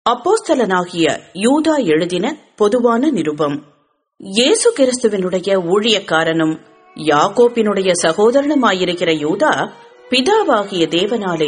அப்போஸ்தலனாகிய யூதா எழுதின பொதுவான நிருபம் இயேசு கிறிஸ்துவினுடைய ஊழியக்காரனும் யாக்கோப்பினுடைய சகோதரனுமாயிருக்கிற யூதா பிதாவாகிய தேவனாலே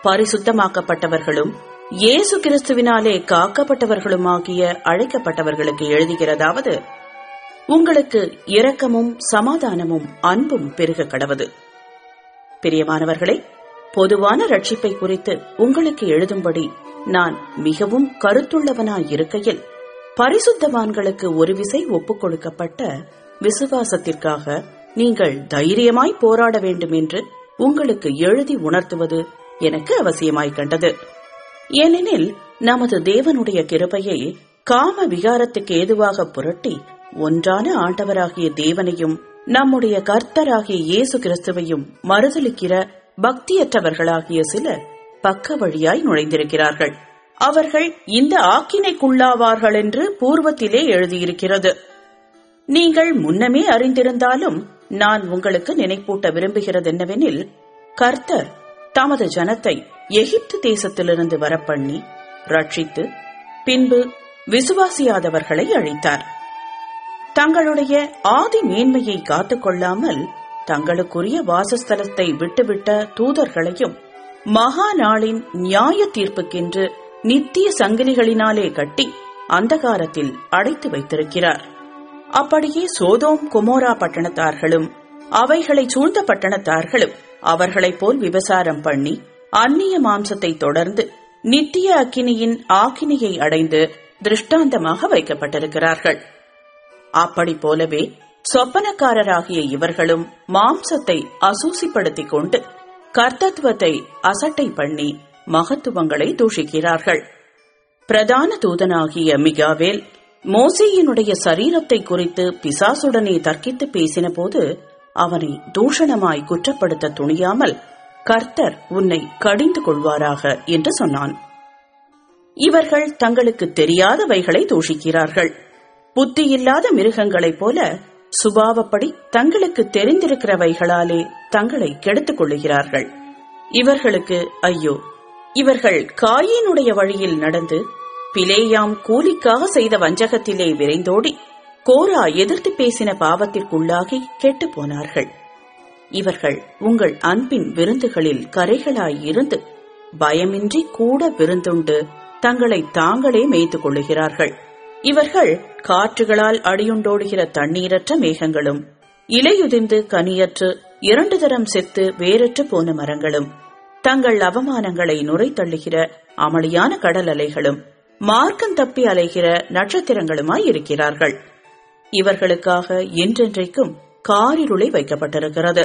பரிசுத்தமாக்கப்பட்டவர்களும் இயேசு கிறிஸ்துவினாலே காக்கப்பட்டவர்களுமாகிய அழைக்கப்பட்டவர்களுக்கு எழுதுகிறதாவது உங்களுக்கு இரக்கமும் சமாதானமும் அன்பும் பெருக கடவது பிரியமானவர்களே பொதுவான ரட்சிப்பை குறித்து உங்களுக்கு எழுதும்படி நான் மிகவும் கருத்துள்ளவனாயிருக்கையில் பரிசுத்தவான்களுக்கு ஒரு விசை ஒப்புக் கொடுக்கப்பட்ட விசுவாசத்திற்காக நீங்கள் தைரியமாய் போராட வேண்டும் என்று உங்களுக்கு எழுதி உணர்த்துவது எனக்கு அவசியமாய் கண்டது ஏனெனில் நமது தேவனுடைய கிருபையை காம விகாரத்துக்கு ஏதுவாக புரட்டி ஒன்றான ஆண்டவராகிய தேவனையும் நம்முடைய கர்த்தராகிய இயேசு கிறிஸ்துவையும் மறுதலிக்கிற பக்தியற்றவர்களாகிய சிலர் பக்க வழியாய் நுழைந்திருக்கிறார்கள் அவர்கள் இந்த ஆக்கினைக்குள்ளாவார்கள் என்று பூர்வத்திலே எழுதியிருக்கிறது நீங்கள் முன்னமே அறிந்திருந்தாலும் நான் உங்களுக்கு நினைப்பூட்ட விரும்புகிறது என்னவெனில் கர்த்தர் தமது ஜனத்தை எகிப்து தேசத்திலிருந்து வரப்பண்ணி ரட்சித்து பின்பு விசுவாசியாதவர்களை அழித்தார் தங்களுடைய ஆதி மேன்மையை காத்துக்கொள்ளாமல் தங்களுக்குரிய வாசஸ்தலத்தை விட்டுவிட்ட தூதர்களையும் மகா நாளின் நியாய தீர்ப்புக்கென்று நித்திய சங்கிலிகளினாலே கட்டி அந்தகாரத்தில் அடைத்து வைத்திருக்கிறார் அப்படியே சோதோம் குமோரா பட்டணத்தார்களும் அவைகளை சூழ்ந்த பட்டணத்தார்களும் அவர்களைப் போல் விபசாரம் பண்ணி அந்நிய மாம்சத்தை தொடர்ந்து நித்திய அக்கினியின் ஆக்கினியை அடைந்து திருஷ்டாந்தமாக வைக்கப்பட்டிருக்கிறார்கள் அப்படி போலவே சொப்பனக்காரராகிய இவர்களும் மாம்சத்தை அசூசிப்படுத்திக் கொண்டு கர்த்தத்துவத்தை அசட்டை பண்ணி மகத்துவங்களை தூஷிக்கிறார்கள் பிரதான தூதனாகிய மிகாவேல் மோசேயினுடைய சரீரத்தை குறித்து பிசாசுடனே தர்க்கித்து பேசின போது அவனை தூஷணமாய் குற்றப்படுத்த துணியாமல் கர்த்தர் உன்னை கடிந்து கொள்வாராக என்று சொன்னான் இவர்கள் தங்களுக்கு தெரியாதவைகளை தூஷிக்கிறார்கள் புத்தியில்லாத மிருகங்களைப் போல சுபாவப்படி தங்களுக்கு தெரிந்திருக்கிறவைகளாலே தங்களை கெடுத்துக் கொள்ளுகிறார்கள் இவர்களுக்கு ஐயோ இவர்கள் காயினுடைய வழியில் நடந்து பிலேயாம் கூலிக்காக செய்த வஞ்சகத்திலே விரைந்தோடி கோரா எதிர்த்து பேசின பாவத்திற்குள்ளாகி கெட்டுப் போனார்கள் இவர்கள் உங்கள் அன்பின் விருந்துகளில் கரைகளாயிருந்து பயமின்றி கூட விருந்துண்டு தங்களை தாங்களே மேய்த்துக் கொள்ளுகிறார்கள் இவர்கள் காற்றுகளால் அடியுண்டோடுகிற தண்ணீரற்ற மேகங்களும் இலையுதிர்ந்து கனியற்று இரண்டு தரம் செத்து வேறற்று போன மரங்களும் தங்கள் அவமானங்களை நுரை தள்ளுகிற அமளியான கடல் அலைகளும் மார்க்கம் தப்பி அலைகிற நட்சத்திரங்களுமாய் இருக்கிறார்கள் இவர்களுக்காக என்றென்றைக்கும் காரிருளை வைக்கப்பட்டிருக்கிறது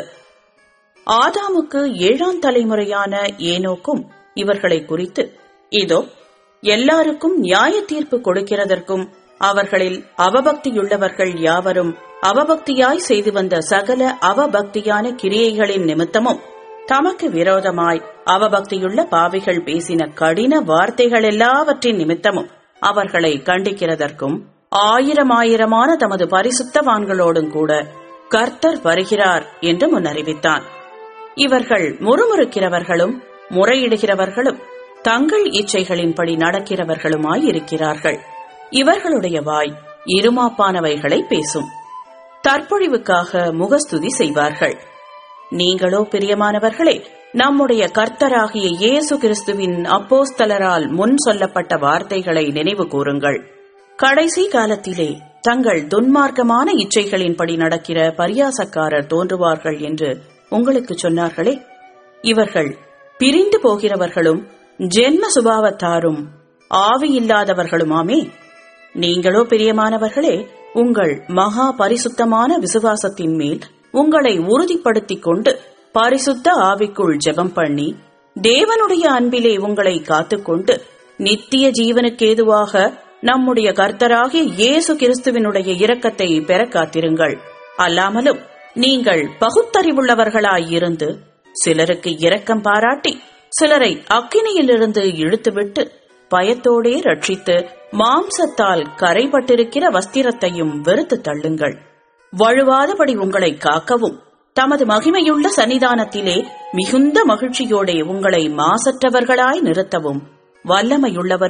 ஆதாமுக்கு ஏழாம் தலைமுறையான ஏனோக்கும் இவர்களை குறித்து இதோ எல்லாருக்கும் நியாய தீர்ப்பு கொடுக்கிறதற்கும் அவர்களில் அவபக்தியுள்ளவர்கள் யாவரும் அவபக்தியாய் செய்து வந்த சகல அவபக்தியான கிரியைகளின் நிமித்தமும் தமக்கு விரோதமாய் அவபக்தியுள்ள பாவிகள் பேசின கடின வார்த்தைகள் எல்லாவற்றின் நிமித்தமும் அவர்களை கண்டிக்கிறதற்கும் ஆயிரம் ஆயிரமான தமது பரிசுத்தவான்களோடும் கூட கர்த்தர் வருகிறார் என்று முன்னறிவித்தான் இவர்கள் முறுமுறுக்கிறவர்களும் முறையிடுகிறவர்களும் தங்கள் இச்சைகளின்படி நடக்கிறவர்களுமாய் இருக்கிறார்கள் இவர்களுடைய வாய் இருமாப்பானவைகளை பேசும் தற்பொழிவுக்காக முகஸ்துதி செய்வார்கள் நீங்களோ பிரியமானவர்களே நம்முடைய கர்த்தராகிய இயேசு கிறிஸ்துவின் அப்போஸ்தலரால் முன் சொல்லப்பட்ட வார்த்தைகளை நினைவு கூறுங்கள் கடைசி காலத்திலே தங்கள் துன்மார்க்கமான இச்சைகளின்படி நடக்கிற பரியாசக்காரர் தோன்றுவார்கள் என்று உங்களுக்கு சொன்னார்களே இவர்கள் பிரிந்து போகிறவர்களும் ஜென்ம சுபாவத்தாரும் ஆவி இல்லாதவர்களுமாமே நீங்களோ பிரியமானவர்களே உங்கள் மகா பரிசுத்தமான விசுவாசத்தின் மேல் உங்களை உறுதிப்படுத்திக் கொண்டு பரிசுத்த ஆவிக்குள் ஜெபம் பண்ணி தேவனுடைய அன்பிலே உங்களை காத்துக்கொண்டு நித்திய ஜீவனுக்கேதுவாக நம்முடைய கர்த்தராகிய இயேசு கிறிஸ்துவினுடைய இரக்கத்தை பெற காத்திருங்கள் அல்லாமலும் நீங்கள் பகுத்தறிவுள்ளவர்களாயிருந்து சிலருக்கு இரக்கம் பாராட்டி சிலரை அக்கினியிலிருந்து இழுத்துவிட்டு பயத்தோடே ரட்சித்து மாம்சத்தால் கரைபட்டிருக்கிற வஸ்திரத்தையும் வெறுத்து தள்ளுங்கள் வழுவாதபடி உங்களை காக்கவும் தமது மகிமையுள்ள சன்னிதானத்திலே மிகுந்த மகிழ்ச்சியோடே உங்களை மாசற்றவர்களாய் நிறுத்தவும் வல்லமையுள்ளவரும்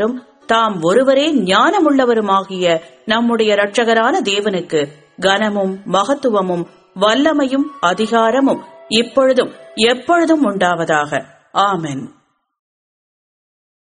தாம் ஒருவரே ஞானமுள்ளவருமாகிய நம்முடைய இரட்சகரான தேவனுக்கு கனமும் மகத்துவமும் வல்லமையும் அதிகாரமும் இப்பொழுதும் எப்பொழுதும் உண்டாவதாக ஆமென்